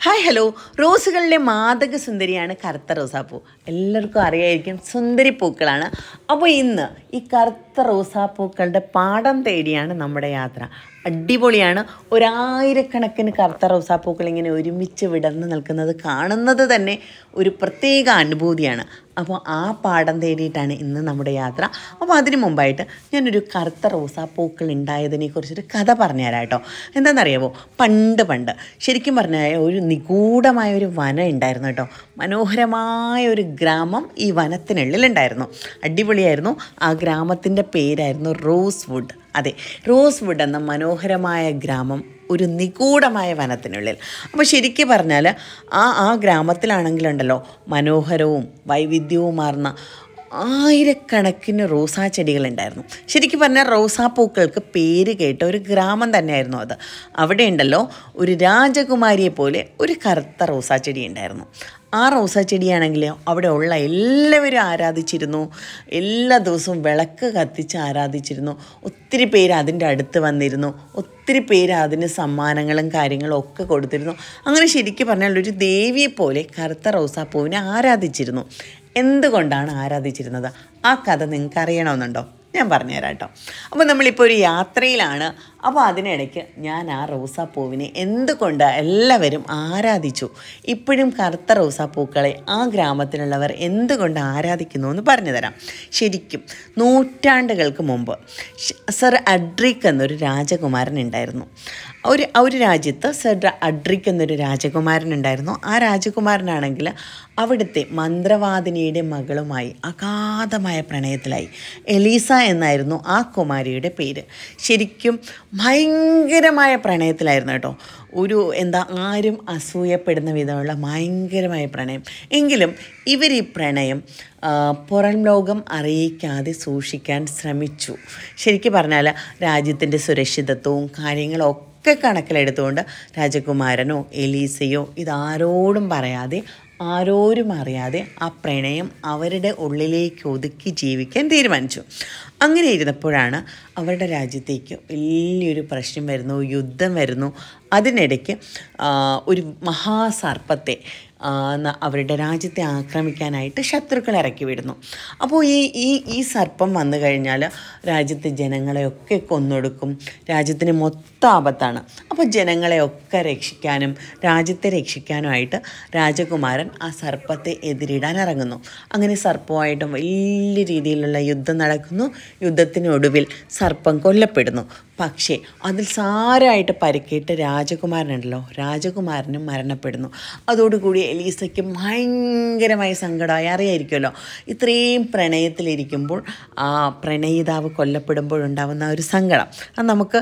hi hello റോസുകളിലെ മാതക സുന്ദരിയാണ് കറുത്ത റോസാപ്പൂ എല്ലാവർക്കും അറിയായിരിക്കും സുന്ദരി പൂക്കളാണ് അപ്പോൾ ഇന്ന് ഈ കറുത്ത റോസാപ്പൂക്കളുടെ പാടം തേടിയാണ് നമ്മുടെ യാത്ര അടിപൊളിയാണ് ഒരായിരക്കണക്കിന് കറുത്ത റോസാപ്പൂക്കൾ ഇങ്ങനെ ഒരുമിച്ച് വിടർന്ന് നിൽക്കുന്നത് കാണുന്നത് തന്നെ ഒരു പ്രത്യേക അനുഭൂതിയാണ് അപ്പോൾ ആ പാടം തേടിയിട്ടാണ് ഇന്ന് നമ്മുടെ യാത്ര അപ്പോൾ അതിന് മുമ്പായിട്ട് ഞാനൊരു കറുത്ത റോസാപ്പൂക്കൾ ഉണ്ടായതിനെ കുറിച്ചൊരു കഥ പറഞ്ഞുതരാം കേട്ടോ എന്താണെന്നറിയാമോ പണ്ട് പണ്ട് ശരിക്കും പറഞ്ഞാൽ ഒരു നിഗൂഢമായ ഒരു വനം ഉണ്ടായിരുന്നു കേട്ടോ മനോഹരമായ ഒരു ഗ്രാമം ഈ വനത്തിനുള്ളിലുണ്ടായിരുന്നു അടിപൊളിയായിരുന്നു ആ ഗ്രാമത്തിൻ്റെ പേരായിരുന്നു റോസ് വുഡ് അതെ റോസ് വുഡ് എന്ന മനോഹരമായ ഗ്രാമം ഒരു നിഗൂഢമായ വനത്തിനുള്ളിൽ അപ്പോൾ ശരിക്കും പറഞ്ഞാൽ ആ ആ ഗ്രാമത്തിലാണെങ്കിലുണ്ടല്ലോ മനോഹരവും വൈവിധ്യവുമാർന്ന ആയിരക്കണക്കിന് റോസാ ചെടികളുണ്ടായിരുന്നു ശരിക്കും പറഞ്ഞാൽ റോസാപ്പൂക്കൾക്ക് പേര് കേട്ട ഒരു ഗ്രാമം തന്നെയായിരുന്നു അത് അവിടെ ഉണ്ടല്ലോ ഒരു രാജകുമാരിയെ പോലെ ഒരു കറുത്ത റോസാ ചെടി ഉണ്ടായിരുന്നു ആ റോസാ ചെടിയാണെങ്കിൽ അവിടെ ഉള്ള എല്ലാവരും ആരാധിച്ചിരുന്നു എല്ലാ ദിവസവും വിളക്ക് കത്തിച്ച് ആരാധിച്ചിരുന്നു ഒത്തിരി പേര് അതിൻ്റെ അടുത്ത് വന്നിരുന്നു ഒത്തിരി പേര് അതിന് സമ്മാനങ്ങളും കാര്യങ്ങളും ഒക്കെ കൊടുത്തിരുന്നു അങ്ങനെ ശരിക്കും പറഞ്ഞാൽ ഒരു ദേവിയെ പോലെ കറുത്ത റോസാപ്പൂവിനെ ആരാധിച്ചിരുന്നു എന്തുകൊണ്ടാണ് ആരാധിച്ചിരുന്നത് ആ കഥ നിങ്ങൾക്ക് അറിയണമെന്നുണ്ടോ ഞാൻ പറഞ്ഞുതരാം കേട്ടോ അപ്പോൾ നമ്മളിപ്പോൾ ഒരു യാത്രയിലാണ് അപ്പോൾ അതിനിടയ്ക്ക് ഞാൻ ആ റോസാപ്പൂവിനെ എന്തുകൊണ്ട് എല്ലാവരും ആരാധിച്ചു ഇപ്പോഴും കറുത്ത റോസാപ്പൂക്കളെ ആ ഗ്രാമത്തിലുള്ളവർ എന്തുകൊണ്ട് ആരാധിക്കുന്നു എന്ന് പറഞ്ഞു തരാം ശരിക്കും നൂറ്റാണ്ടുകൾക്ക് മുമ്പ് സർ അഡ്രിക് എന്നൊരു രാജകുമാരൻ ഉണ്ടായിരുന്നു ഒരു ഒരു രാജ്യത്ത് സർ അഡ്രിക് എന്നൊരു രാജകുമാരൻ ഉണ്ടായിരുന്നു ആ രാജകുമാരനാണെങ്കിൽ അവിടുത്തെ മന്ത്രവാദിനിയുടെ മകളുമായി അഗാധമായ പ്രണയത്തിലായി എലീസ എന്നായിരുന്നു ആ കുമാരിയുടെ പേര് ശരിക്കും ഭയങ്കരമായ പ്രണയത്തിലായിരുന്നു കേട്ടോ ഒരു എന്താ ആരും അസൂയപ്പെടുന്ന വിധമുള്ള ഭയങ്കരമായ പ്രണയം എങ്കിലും ഇവർ ഈ പ്രണയം പുറം ലോകം അറിയിക്കാതെ സൂക്ഷിക്കാൻ ശ്രമിച്ചു ശരിക്കും പറഞ്ഞാൽ രാജ്യത്തിൻ്റെ സുരക്ഷിതത്വവും കാര്യങ്ങളൊക്കെ ഒക്കെ കണക്കിലെടുത്തുകൊണ്ട് രാജകുമാരനോ എലീസയോ ഇതാരോടും പറയാതെ ആരോരും അറിയാതെ ആ പ്രണയം അവരുടെ ഉള്ളിലേക്ക് ഒതുക്കി ജീവിക്കാൻ തീരുമാനിച്ചു അങ്ങനെ ഇരുന്നപ്പോഴാണ് അവരുടെ രാജ്യത്തേക്ക് വലിയൊരു പ്രശ്നം വരുന്നു യുദ്ധം വരുന്നു അതിനിടയ്ക്ക് ഒരു മഹാസർപ്പത്തെ അവരുടെ രാജ്യത്തെ ആക്രമിക്കാനായിട്ട് ശത്രുക്കൾ ഇറക്കി വിടുന്നു അപ്പോൾ ഈ ഈ ഈ സർപ്പം വന്നു കഴിഞ്ഞാൽ രാജ്യത്തെ ജനങ്ങളെയൊക്കെ കൊന്നൊടുക്കും രാജ്യത്തിന് മൊത്തം ആപത്താണ് അപ്പോൾ ജനങ്ങളെയൊക്കെ രക്ഷിക്കാനും രാജ്യത്തെ രക്ഷിക്കാനുമായിട്ട് രാജകുമാരൻ ആ സർപ്പത്തെ എതിരിടാൻ ഇറങ്ങുന്നു അങ്ങനെ സർപ്പമായിട്ടും വലിയ രീതിയിലുള്ള യുദ്ധം നടക്കുന്നു യുദ്ധത്തിനൊടുവിൽ സർപ്പം കൊല്ലപ്പെടുന്നു പക്ഷേ അതിൽ സാരമായിട്ട് പരിക്കേറ്റ രാജകുമാരനുണ്ടല്ലോ രാജകുമാരനും മരണപ്പെടുന്നു അതോടുകൂടി എലീസയ്ക്ക് ഭയങ്കരമായ സങ്കടമായി അറിയായിരിക്കുമല്ലോ ഇത്രയും പ്രണയത്തിലിരിക്കുമ്പോൾ ആ പ്രണയിതാവ് കൊല്ലപ്പെടുമ്പോഴുണ്ടാവുന്ന ഒരു സങ്കടം അത് നമുക്ക്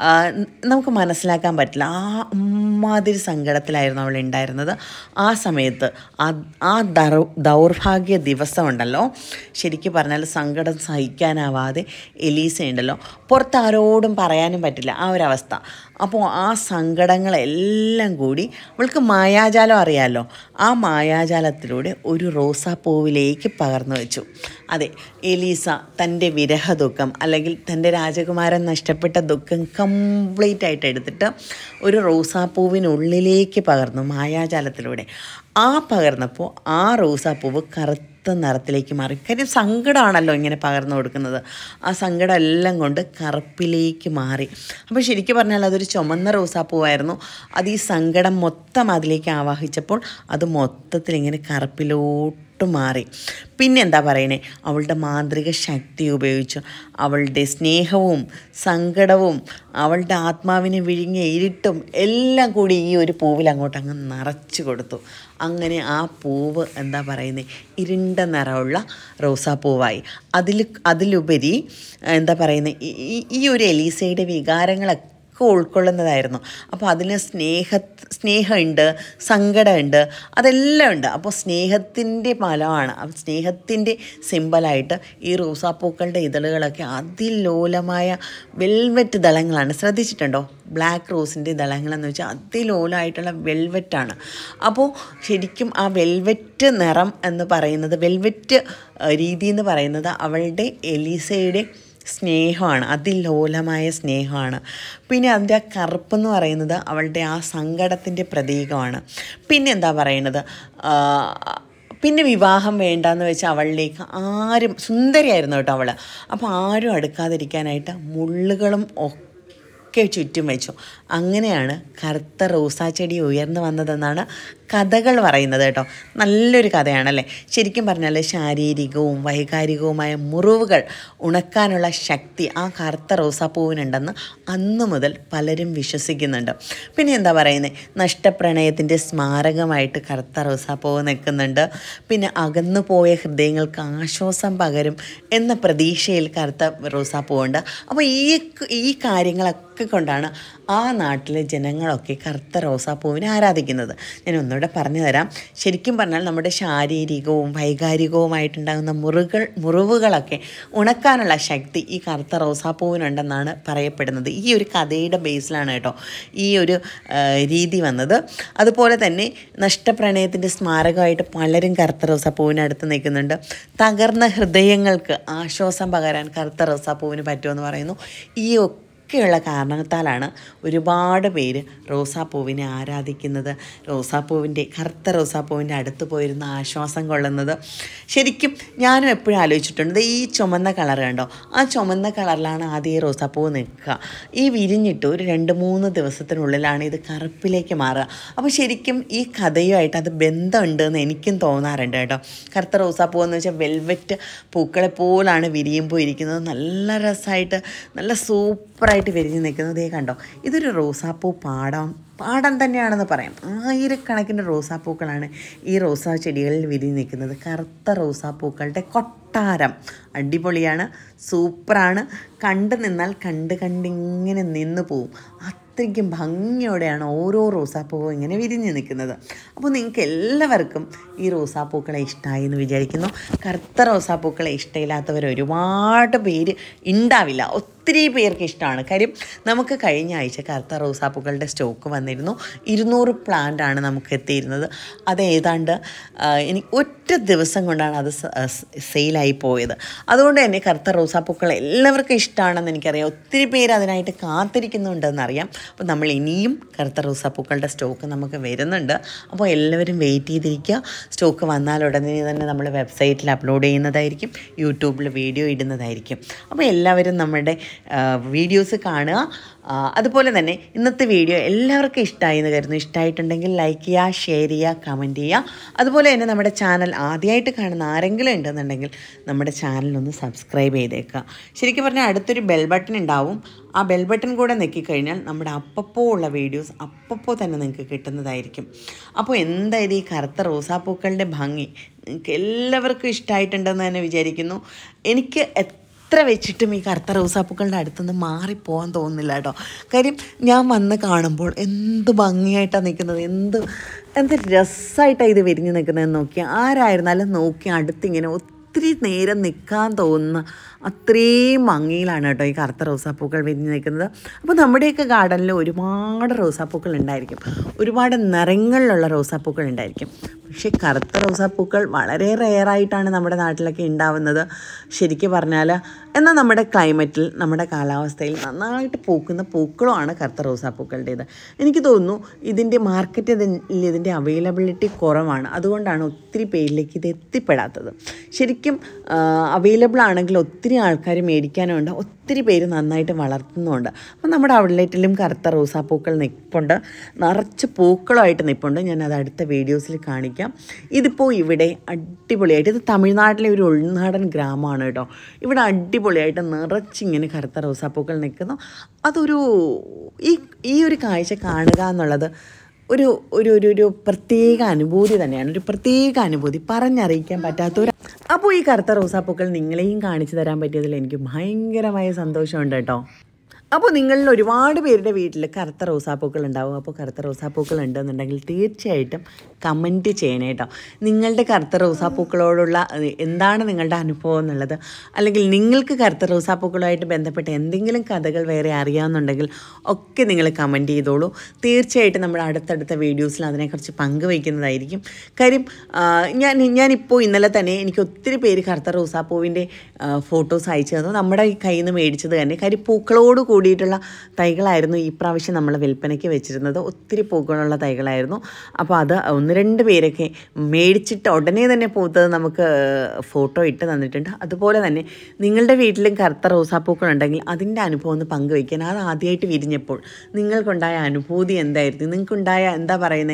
നമുക്ക് മനസ്സിലാക്കാൻ പറ്റില്ല ആ അമ്മാതിരി സങ്കടത്തിലായിരുന്നു അവൾ ഉണ്ടായിരുന്നത് ആ സമയത്ത് ആ ആ ദൗർഭാഗ്യ ദിവസമുണ്ടല്ലോ ശരിക്കും പറഞ്ഞാൽ സങ്കടം സഹിക്കാനാവാതെ എലീസ ഉണ്ടല്ലോ പുറത്താരോടും പറയാനും പറ്റില്ല ആ ഒരവസ്ഥ അപ്പോൾ ആ സങ്കടങ്ങളെല്ലാം കൂടി അവൾക്ക് മായാജാലം അറിയാമല്ലോ ആ മായാജാലത്തിലൂടെ ഒരു റോസാപ്പൂവിലേക്ക് പകർന്നു വെച്ചു അതെ എലീസ തൻ്റെ വിരഹ ദുഃഖം അല്ലെങ്കിൽ തൻ്റെ രാജകുമാരൻ നഷ്ടപ്പെട്ട ദുഃഖം കംപ്ലീറ്റ് ആയിട്ട് എടുത്തിട്ട് ഒരു റോസാപ്പൂവിനുള്ളിലേക്ക് പകർന്നു മായാജാലത്തിലൂടെ ആ പകർന്നപ്പോൾ ആ റോസാപ്പൂവ് കറുത്ത നിറത്തിലേക്ക് മാറി കാര്യം സങ്കടമാണല്ലോ ഇങ്ങനെ പകർന്നു കൊടുക്കുന്നത് ആ സങ്കടം എല്ലാം കൊണ്ട് കറുപ്പിലേക്ക് മാറി അപ്പോൾ ശരിക്കും പറഞ്ഞാൽ അതൊരു ചുമന്ന റോസാപ്പൂവായിരുന്നു അത് ഈ സങ്കടം മൊത്തം അതിലേക്ക് ആവാഹിച്ചപ്പോൾ അത് മൊത്തത്തിൽ ഇങ്ങനെ കറുപ്പിലോട്ട് മാറി പിന്നെ എന്താ പറയണേ അവളുടെ മാന്ത്രിക ശക്തി ഉപയോഗിച്ചു അവളുടെ സ്നേഹവും സങ്കടവും അവളുടെ ആത്മാവിനെ വിഴുങ്ങിയ ഇരുട്ടും എല്ലാം കൂടി ഈ ഒരു പൂവിൽ അങ്ങോട്ട് അങ്ങ് നിറച്ചു കൊടുത്തു അങ്ങനെ ആ പൂവ് എന്താ പറയുന്നത് ഇരുണ്ട നിറമുള്ള റോസാപ്പൂവായി അതിൽ അതിലുപരി എന്താ പറയുന്നത് ഈ ഒരു എലീസയുടെ വികാരങ്ങളൊക്കെ ഒക്കെ ഉൾക്കൊള്ളുന്നതായിരുന്നു അപ്പോൾ അതിന് സ്നേഹ സ്നേഹമുണ്ട് സങ്കടമുണ്ട് അതെല്ലാം ഉണ്ട് അപ്പോൾ സ്നേഹത്തിൻ്റെ ഫലമാണ് സ്നേഹത്തിൻ്റെ സിമ്പലായിട്ട് ഈ റോസാപ്പൂക്കളുടെ ഇതളുകളൊക്കെ അതിലോലമായ വെൽവെറ്റ് ദളങ്ങളാണ് ശ്രദ്ധിച്ചിട്ടുണ്ടോ ബ്ലാക്ക് റോസിൻ്റെ ദളങ്ങളെന്ന് വെച്ചാൽ അതിലോലമായിട്ടുള്ള വെൽവെറ്റാണ് അപ്പോൾ ശരിക്കും ആ വെൽവെറ്റ് നിറം എന്ന് പറയുന്നത് വെൽവെറ്റ് രീതി എന്ന് പറയുന്നത് അവളുടെ എലീസയുടെ സ്നേഹമാണ് അതിലോലമായ സ്നേഹമാണ് പിന്നെ അതിൻ്റെ ആ കറുപ്പെന്ന് പറയുന്നത് അവളുടെ ആ സങ്കടത്തിൻ്റെ പ്രതീകമാണ് പിന്നെ എന്താ പറയുന്നത് ആ, പിന്നെ വിവാഹം വേണ്ടാന്ന് വെച്ച് അവളിലേക്ക് ആരും സുന്ദരിയായിരുന്നു കേട്ടോ അവൾ അപ്പോൾ ആരും അടുക്കാതിരിക്കാനായിട്ട് മുള്ളുകളും ഒക്കെ ചുറ്റും വെച്ചു അങ്ങനെയാണ് കറുത്ത റോസാ ചെടി ഉയർന്നു വന്നതെന്നാണ് കഥകൾ പറയുന്നത് കേട്ടോ നല്ലൊരു കഥയാണല്ലേ ശരിക്കും പറഞ്ഞാൽ ശാരീരികവും വൈകാരികവുമായ മുറിവുകൾ ഉണക്കാനുള്ള ശക്തി ആ കറുത്ത റോസാപ്പൂവിനുണ്ടെന്ന് അന്നു മുതൽ പലരും വിശ്വസിക്കുന്നുണ്ട് പിന്നെ എന്താ പറയുന്നത് നഷ്ടപ്രണയത്തിൻ്റെ സ്മാരകമായിട്ട് കറുത്ത റോസാപ്പൂവ് നിൽക്കുന്നുണ്ട് പിന്നെ അകന്നു പോയ ഹൃദയങ്ങൾക്ക് ആശ്വാസം പകരും എന്ന പ്രതീക്ഷയിൽ കറുത്ത റോസാപ്പൂവുണ്ട് അപ്പോൾ ഈ ഈ കാര്യങ്ങളൊക്കെ കൊണ്ടാണ് ആ നാട്ടിലെ ജനങ്ങളൊക്കെ കറുത്ത റോസാപ്പൂവിനെ ആരാധിക്കുന്നത് ഞാൻ ഒന്നുകൂടെ പറഞ്ഞു തരാം ശരിക്കും പറഞ്ഞാൽ നമ്മുടെ ശാരീരികവും വൈകാരികവുമായിട്ടുണ്ടാകുന്ന മുറികൾ മുറിവുകളൊക്കെ ഉണക്കാനുള്ള ശക്തി ഈ കറുത്ത റോസാപ്പൂവിനുണ്ടെന്നാണ് പറയപ്പെടുന്നത് ഈ ഒരു കഥയുടെ ബേസിലാണ് കേട്ടോ ഈ ഒരു ആ, രീതി വന്നത് അതുപോലെ തന്നെ നഷ്ടപ്രണയത്തിൻ്റെ സ്മാരകമായിട്ട് പലരും കറുത്ത റോസാപ്പൂവിനടുത്ത് നിൽക്കുന്നുണ്ട് തകർന്ന ഹൃദയങ്ങൾക്ക് ആശ്വാസം പകരാൻ കറുത്ത റോസാപ്പൂവിന് പറ്റുമെന്ന് പറയുന്നു ഈ ഒക്കെയുള്ള കാരണത്താലാണ് ഒരുപാട് പേര് റോസാപ്പൂവിനെ ആരാധിക്കുന്നത് റോസാപ്പൂവിൻ്റെ കറുത്ത റോസാപ്പൂവിൻ്റെ അടുത്ത് പോയിരുന്ന ആശ്വാസം കൊള്ളുന്നത് ശരിക്കും ഞാനും എപ്പോഴും ആലോചിച്ചിട്ടുണ്ട് ദേ ഈ ചുമന്ന കളർ കണ്ടോ ആ ചുമന്ന കളറിലാണ് ആദ്യം ഈ റോസാപ്പൂവ് നിൽക്കുക ഈ വിരിഞ്ഞിട്ട് ഒരു രണ്ട് മൂന്ന് ദിവസത്തിനുള്ളിലാണ് ഇത് കറുപ്പിലേക്ക് മാറുക അപ്പോൾ ശരിക്കും ഈ കഥയുമായിട്ട് അത് ബന്ധമുണ്ട് എന്ന് എനിക്കും തോന്നാറുണ്ട് കേട്ടോ കറുത്ത റോസാപ്പൂ എന്ന് വെച്ചാൽ വെൽവെറ്റ് പൂക്കളെ പോലാണ് വിരിയുമ്പോൾ ഇരിക്കുന്നത് നല്ല രസമായിട്ട് നല്ല സൂപ്പറായിട്ട് വിരിഞ്ഞ് നിൽക്കുന്നത് ദേ കണ്ടോ ഇതൊരു റോസാപ്പൂ പാടം പാടം തന്നെയാണെന്ന് പറയാം ആയിരക്കണക്കിന് റോസാപ്പൂക്കളാണ് ഈ റോസാ ചെടികളിൽ വിരിഞ്ഞ് നിൽക്കുന്നത് കറുത്ത റോസാപ്പൂക്കളുടെ കൊട്ടാരം അടിപൊളിയാണ് സൂപ്പറാണ് കണ്ടു നിന്നാൽ കണ്ട് കണ്ടിങ്ങനെ നിന്ന് പോവും അത്രയ്ക്കും ഭംഗിയോടെയാണ് ഓരോ റോസാപ്പൂവും ഇങ്ങനെ വിരിഞ്ഞ് നിൽക്കുന്നത് അപ്പോൾ നിങ്ങൾക്ക് എല്ലാവർക്കും ഈ റോസാപ്പൂക്കളെ ഇഷ്ടമായി എന്ന് വിചാരിക്കുന്നു കറുത്ത റോസാപ്പൂക്കളെ ഇഷ്ടമില്ലാത്തവർ ഒരുപാട് പേര് ഉണ്ടാവില്ല ഒത്തിരി പേർക്ക് ഇഷ്ടമാണ് കാര്യം നമുക്ക് കഴിഞ്ഞ ആഴ്ച കറുത്ത റോസാപ്പൂക്കളുടെ സ്റ്റോക്ക് വന്നിരുന്നു ഇരുന്നൂറ് പ്ലാന്റ് ആണ് നമുക്ക് എത്തിയിരുന്നത് അത് ഏതാണ്ട് ആ, എനിക്ക് ഒറ്റ ദിവസം കൊണ്ടാണ് അത് സെയിലായി പോയത് അതുകൊണ്ട് തന്നെ കറുത്ത റോസാപ്പൂക്കൾ എല്ലാവർക്കും ഇഷ്ടമാണെന്ന് എനിക്കറിയാം ഒത്തിരി പേര് അതിനായിട്ട് കാത്തിരിക്കുന്നുണ്ടെന്നറിയാം അപ്പോൾ നമ്മൾ ഇനിയും കറുത്ത റോസാപ്പൂക്കളുടെ സ്റ്റോക്ക് നമുക്ക് വരുന്നുണ്ട് അപ്പോൾ എല്ലാവരും വെയിറ്റ് ചെയ്തിരിക്കുക സ്റ്റോക്ക് വന്നാൽ ഉടനെ തന്നെ നമ്മൾ വെബ്സൈറ്റിൽ അപ്ലോഡ് ചെയ്യുന്നതായിരിക്കും യൂട്യൂബിൽ വീഡിയോ ഇടുന്നതായിരിക്കും അപ്പോൾ എല്ലാവരും നമ്മുടെ വീഡിയോസ് കാണുക ആ, അതുപോലെ തന്നെ ഇന്നത്തെ വീഡിയോ എല്ലാവർക്കും ഇഷ്ടമായി എന്ന് കരുതുന്നു ഇഷ്ടമായിട്ടുണ്ടെങ്കിൽ ലൈക്ക് ചെയ്യുക ഷെയർ ചെയ്യുക കമൻറ്റ് ചെയ്യുക അതുപോലെ തന്നെ നമ്മുടെ ചാനൽ ആദ്യമായിട്ട് കാണുന്ന ആരെങ്കിലും ഉണ്ടെന്നുണ്ടെങ്കിൽ നമ്മുടെ ചാനലൊന്ന് സബ്സ്ക്രൈബ് ചെയ്തേക്കുക ശരിക്കും പറഞ്ഞാൽ അടുത്തൊരു ബെൽ ബട്ടൺ ഉണ്ടാവും ആ ബെൽ ബട്ടൺ കൂടെ നെക്കിക്കഴിഞ്ഞാൽ നമ്മുടെ അപ്പപ്പോൾ ഉള്ള വീഡിയോസ് അപ്പപ്പോൾ തന്നെ നിങ്ങൾക്ക് കിട്ടുന്നതായിരിക്കും അപ്പോൾ എന്തായാലും ഈ കറുത്ത റോസാപ്പൂക്കളുടെ ഭംഗി നിങ്ങൾക്ക് എല്ലാവർക്കും ഇഷ്ടമായിട്ടുണ്ടെന്ന് തന്നെ വിചാരിക്കുന്നു എനിക്ക് എത്ര വെച്ചിട്ടും ഈ കറുത്ത റോസാപ്പൂക്കളുടെ അടുത്തുനിന്ന് മാറിപ്പോകാൻ തോന്നുന്നില്ല കേട്ടോ കാര്യം ഞാൻ വന്ന് കാണുമ്പോൾ എന്ത് ഭംഗിയായിട്ടാണ് നിൽക്കുന്നത് എന്ത് എന്ത് രസമായിട്ടാണ് ഇത് വിരിഞ്ഞ് നിൽക്കുന്നതെന്ന് നോക്കി ആരായിരുന്നാലും നോക്കി അടുത്തിങ്ങനെ ഒത്തിരി നേരം നിൽക്കാൻ തോന്നുന്ന അത്രയും ഭംഗിയിലാണ് കേട്ടോ ഈ കറുത്ത റോസാപ്പൂക്കൾ വിരിഞ്ഞ് നിൽക്കുന്നത് അപ്പോൾ നമ്മുടെയൊക്കെ ഗാർഡനിൽ ഒരുപാട് റോസാപ്പൂക്കൾ ഉണ്ടായിരിക്കും ഒരുപാട് നിറങ്ങളിലുള്ള റോസാപ്പൂക്കൾ ഉണ്ടായിരിക്കും പക്ഷേ കറുത്ത റോസാപ്പൂക്കൾ വളരെ റെയറായിട്ടാണ് നമ്മുടെ നാട്ടിലൊക്കെ ഉണ്ടാവുന്നത് ശരിക്കും പറഞ്ഞാൽ എന്നാൽ നമ്മുടെ ക്ലൈമറ്റിൽ നമ്മുടെ കാലാവസ്ഥയിൽ നന്നായിട്ട് പൂക്കുന്ന പൂക്കളുമാണ് കറുത്ത റോസാപ്പൂക്കളുടേത് എനിക്ക് തോന്നുന്നു ഇതിൻ്റെ മാർക്കറ്റിൽ ഇതിൻ്റെ അവൈലബിലിറ്റി കുറവാണ് അതുകൊണ്ടാണ് ഒത്തിരി പേരിലേക്ക് ഇത് എത്തിപ്പെടാത്തത് ശരിക്കും അവൈലബിൾ ആണെങ്കിൽ ഒത്തിരി ആൾക്കാർ മേടിക്കാനുണ്ട് ഒത്തിരി പേര് നന്നായിട്ട് വളർത്തുന്നുമുണ്ട് അപ്പം നമ്മുടെ ഔട്ട്ലെറ്റിലും കറുത്ത റോസാപ്പൂക്കൾ നിൽപ്പുണ്ട് നിറച്ച് പൂക്കളുമായിട്ട് നിൽപ്പുണ്ട് ഞാൻ അത് അടുത്ത വീഡിയോസിൽ കാണിക്കാം ഇതിപ്പോൾ ഇവിടെ അടിപൊളിയായിട്ട് ഇത് തമിഴ്നാട്ടിലെ ഒരു ഉൾനാടൻ ഗ്രാമമാണ് കേട്ടോ ഇവിടെ അടിപൊളിയായിട്ട് നിറച്ചിങ്ങനെ കറുത്ത റോസാപ്പൂക്കൾ നിൽക്കുന്നു അതൊരു ഈ ഈ ഒരു കാഴ്ച കാണുക എന്നുള്ളത് ഒരു ഒരു ഒരു ഒരു പ്രത്യേക അനുഭൂതി തന്നെയാണ് ഒരു പ്രത്യേക അനുഭൂതി പറഞ്ഞറിയിക്കാൻ പറ്റാത്ത ഒരു അപ്പോൾ ഈ കറുത്ത റോസാപ്പൂക്കൾ നിങ്ങളെയും കാണിച്ചു തരാൻ പറ്റിയതിൽ എനിക്ക് ഭയങ്കരമായ സന്തോഷമുണ്ട് കേട്ടോ അപ്പോൾ നിങ്ങളിൽ ഒരുപാട് പേരുടെ വീട്ടിൽ കറുത്ത റോസാപ്പൂക്കൾ ഉണ്ടാവും അപ്പോൾ കറുത്ത റോസാപ്പൂക്കൾ ഉണ്ടെന്നുണ്ടെങ്കിൽ തീർച്ചയായിട്ടും കമൻറ്റ് ചെയ്യണേ കേട്ടോ നിങ്ങളുടെ കറുത്ത റോസാപ്പൂക്കളോടുള്ള ഏഹ്, എന്താണ് നിങ്ങളുടെ അനുഭവം എന്നുള്ളത് അല്ലെങ്കിൽ നിങ്ങൾക്ക് കറുത്ത റോസാപ്പൂക്കളുമായിട്ട് ബന്ധപ്പെട്ട എന്തെങ്കിലും കഥകൾ വേറെ അറിയാമെന്നുണ്ടെങ്കിൽ ഒക്കെ നിങ്ങൾ കമൻറ്റ് ചെയ്തോളൂ തീർച്ചയായിട്ടും നമ്മൾ അടുത്തടുത്ത വീഡിയോസിൽ അതിനെക്കുറിച്ച് പങ്കുവയ്ക്കുന്നതായിരിക്കും കാര്യം ആ, ഞാൻ ഞാനിപ്പോൾ ഇന്നലെ തന്നെ എനിക്ക് ഒത്തിരി പേര് കറുത്ത റോസാപ്പൂവിൻ്റെ ഫോട്ടോസ് അയച്ചു തന്നു നമ്മുടെ ഈ കയ്യിൽ നിന്ന് മേടിച്ചത് തന്നെ കാര്യം പൂക്കളോട് കൂടിയിട്ടുള്ള തൈകളായിരുന്നു ഈ പ്രാവശ്യം നമ്മൾ വിൽപ്പനയ്ക്ക് വെച്ചിരുന്നത് ഒത്തിരി പൂക്കളുള്ള തൈകളായിരുന്നു അപ്പോൾ അത് ഒന്ന് രണ്ട് പേരൊക്കെ മേടിച്ചിട്ട് ഉടനെ തന്നെ പൂത്തത് നമുക്ക് ഫോട്ടോ ഇട്ട് തന്നിട്ടുണ്ട് അതുപോലെ തന്നെ നിങ്ങളുടെ വീട്ടിലും കറുത്ത റോസാപ്പൂക്കളുണ്ടെങ്കിൽ അതിൻ്റെ അനുഭവം ഒന്ന് പങ്കുവയ്ക്കാൻ അത് ആദ്യമായിട്ട് വിരിഞ്ഞപ്പോൾ നിങ്ങൾക്കുണ്ടായ അനുഭൂതി എന്തായിരുന്നു നിങ്ങൾക്കുണ്ടായ എന്താ പറയുന്നത്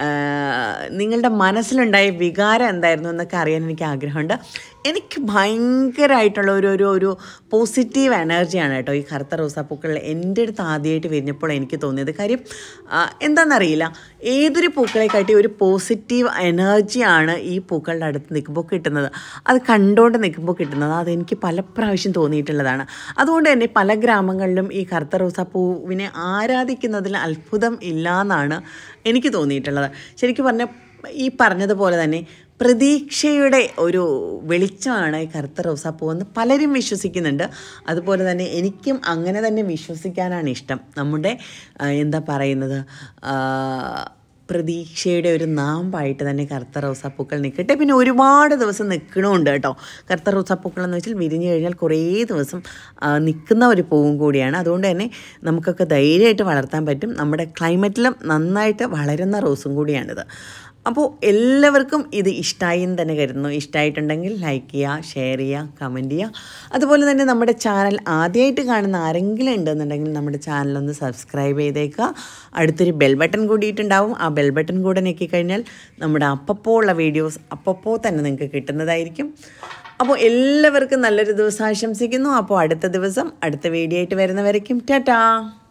നിങ്ങളുടെ മനസ്സിലുണ്ടായ വികാരം എന്തായിരുന്നു എന്നൊക്കെ അറിയാൻ എനിക്ക് ആഗ്രഹമുണ്ട് എനിക്ക് ഭയങ്കരമായിട്ടുള്ള ഒരു ഒരു ഒരു പോസിറ്റീവ് എനർജിയാണ് കേട്ടോ ഈ കറുത്ത റോസാപ്പൂക്കളിൽ എൻ്റെ അടുത്ത് ആദ്യമായിട്ട് വിരിഞ്ഞപ്പോൾ എനിക്ക് തോന്നിയത് കാര്യം ആ, എന്താണെന്നറിയില്ല ഏതൊരു പൂക്കളെക്കാട്ടി ഒരു പോസിറ്റീവ് എനർജിയാണ് ഈ പൂക്കളുടെ അടുത്ത് നിൽക്കുമ്പോൾ കിട്ടുന്നത് അത് കണ്ടുകൊണ്ട് നിൽക്കുമ്പോൾ കിട്ടുന്നത് അതെനിക്ക് പല പ്രാവശ്യം തോന്നിയിട്ടുള്ളതാണ് അതുകൊണ്ട് തന്നെ പല ഗ്രാമങ്ങളിലും ഈ കറുത്ത റോസാപ്പൂവിനെ ആരാധിക്കുന്നതിൽ അത്ഭുതം ഇല്ല എന്നാണ് എനിക്ക് തോന്നിയിട്ടുള്ളത് ശരിക്കും പറഞ്ഞാൽ ഈ പറഞ്ഞതുപോലെ തന്നെ പ്രതീക്ഷയുടെ ഒരു വെളിച്ചമാണ് ഈ കറുത്ത റോസാപ്പൂ എന്ന് പലരും വിശ്വസിക്കുന്നുണ്ട് അതുപോലെ തന്നെ എനിക്കും അങ്ങനെ തന്നെ വിശ്വസിക്കാനാണ് ഇഷ്ടം നമ്മുടെ ആ, എന്താ പറയുന്നത് ആ, പ്രതീക്ഷയുടെ ഒരു നാമ്പായിട്ട് തന്നെ കറുത്ത റോസാപ്പൂക്കൾ നിൽക്കട്ടെ പിന്നെ ഒരുപാട് ദിവസം നിൽക്കണമുണ്ട് കേട്ടോ കറുത്ത റോസാപ്പൂക്കൾ എന്ന് വെച്ചാൽ വിരിഞ്ഞു കഴിഞ്ഞാൽ കുറേ ദിവസം ആ, നിൽക്കുന്ന ഒരു പൂവും കൂടിയാണ് അതുകൊണ്ട് തന്നെ നമുക്കൊക്കെ ധൈര്യമായിട്ട് വളർത്താൻ പറ്റും നമ്മുടെ ക്ലൈമറ്റിലും നന്നായിട്ട് വളരുന്ന റോസും കൂടിയാണിത് അപ്പോൾ എല്ലാവർക്കും ഇത് ഇഷ്ടമായി എന്ന് തന്നെ കരുതുന്നു ഇഷ്ടമായിട്ടുണ്ടെങ്കിൽ ലൈക്ക് ചെയ്യുക ഷെയർ ചെയ്യുക കമൻറ്റ് ചെയ്യുക അതുപോലെ തന്നെ നമ്മുടെ ചാനൽ ആദ്യമായിട്ട് കാണുന്ന ആരെങ്കിലും ഉണ്ടെന്നുണ്ടെങ്കിൽ നമ്മുടെ ചാനലൊന്ന് സബ്സ്ക്രൈബ് ചെയ്തേക്കുക അടുത്തൊരു ബെൽ ബട്ടൺ കൂടിയിട്ടുണ്ടാവും ആ ബെൽ ബട്ടൺ കൂടെ ഞെക്കി കഴിഞ്ഞാൽ നമ്മുടെ അപ്പപ്പോൾ ഉള്ള വീഡിയോസ് അപ്പപ്പോൾ തന്നെ നിങ്ങൾക്ക് കിട്ടുന്നതായിരിക്കും അപ്പോൾ എല്ലാവർക്കും നല്ലൊരു ദിവസം ആശംസിക്കുന്നു അപ്പോൾ അടുത്ത ദിവസം അടുത്ത വീഡിയോ ആയിട്ട് വരുന്നവരേക്കും ടാറ്റാ